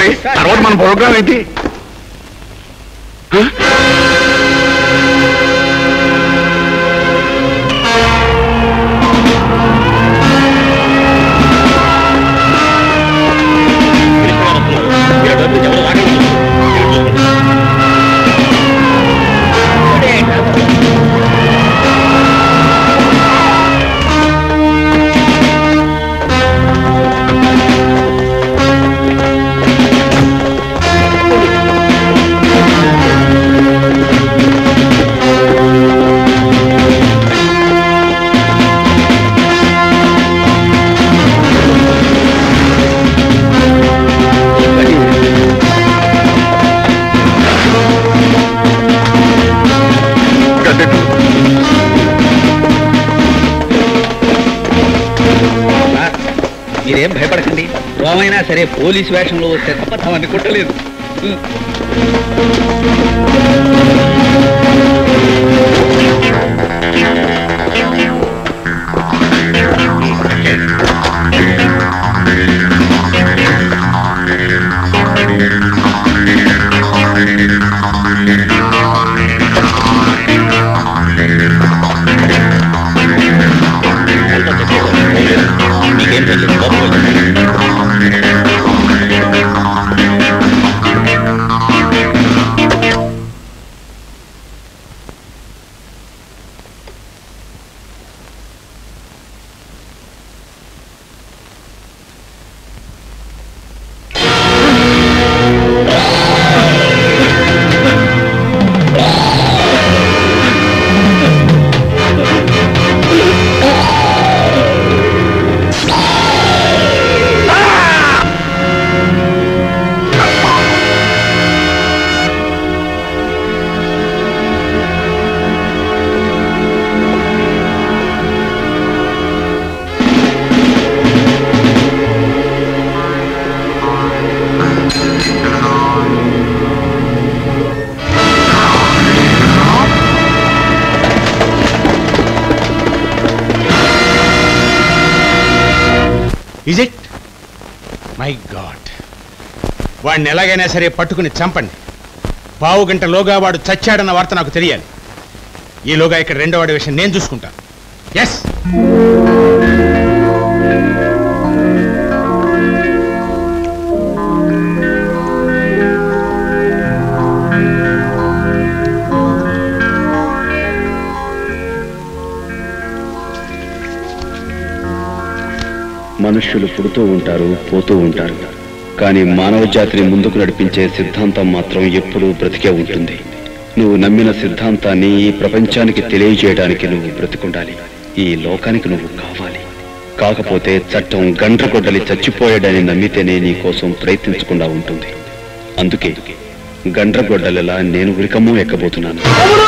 చెప్పండి తర్వాత మన ప్రోగ్రామ్ ఏంటి మీరేం భయపడకండి రోమైనా సరే పోలీస్ వేషంలో వస్తే తప్ప తమని కుట్టలేదు మీకేం తెలియదు ఇజ్ ఇట్ మై గాడ్ వాడిని ఎలాగైనా సరే పట్టుకుని చంపండి పావు గంటలోగా వాడు చచ్చాడన్న వార్త నాకు తెలియాలి ఈలోగా ఇక్కడ రెండో వాడి విషయం నేను చూసుకుంటాను ఎస్ మనుష్యులు పుడుతూ ఉంటారు పోతూ ఉంటారు కానీ మానవ జాతిని ముందుకు నడిపించే సిద్ధాంతం మాత్రం ఎప్పుడూ బ్రతికే ఉంటుంది నువ్వు నమ్మిన సిద్ధాంతాన్ని ఈ ప్రపంచానికి తెలియజేయడానికి నువ్వు బ్రతికుండాలి ఈ లోకానికి నువ్వు కావాలి కాకపోతే చట్టం గండ్రగొడ్డలి చచ్చిపోయాడని నమ్మితేనే నీ కోసం ప్రయత్నించకుండా ఉంటుంది అందుకే గండ్రగొడ్డలిలా నేను ఉరికమ్మో ఎక్కబోతున్నాను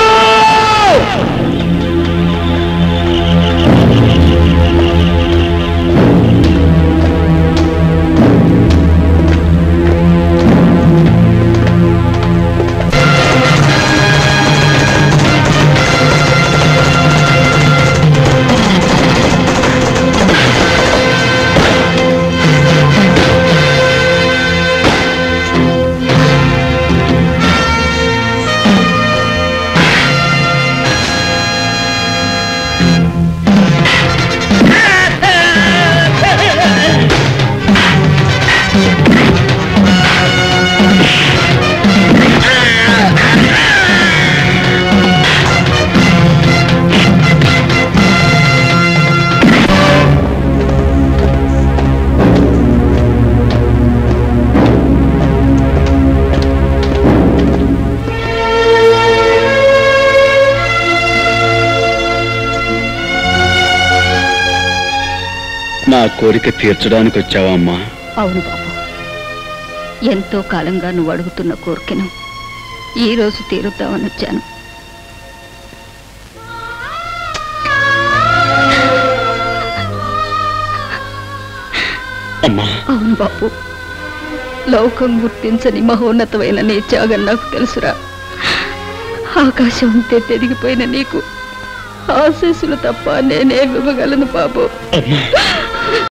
నా కోరిక తీర్చడానికి వచ్చావా అమ్మా అవును బాబు ఎంతో కాలంగా నువ్వు అడుగుతున్న కోరికను ఈ రోజు తీరుద్దామని వచ్చాను అమ్మా అవును బాబు లోకం గుర్తించని మహోన్నతమైన నీ త్యాగం నాకు తెలుసురా ఆకాశం ఉంటే తెరిగిపోయిన నీకు ఆశీస్సులు తప్ప నేనే ఇవ్వగలను బాబు అమ్మా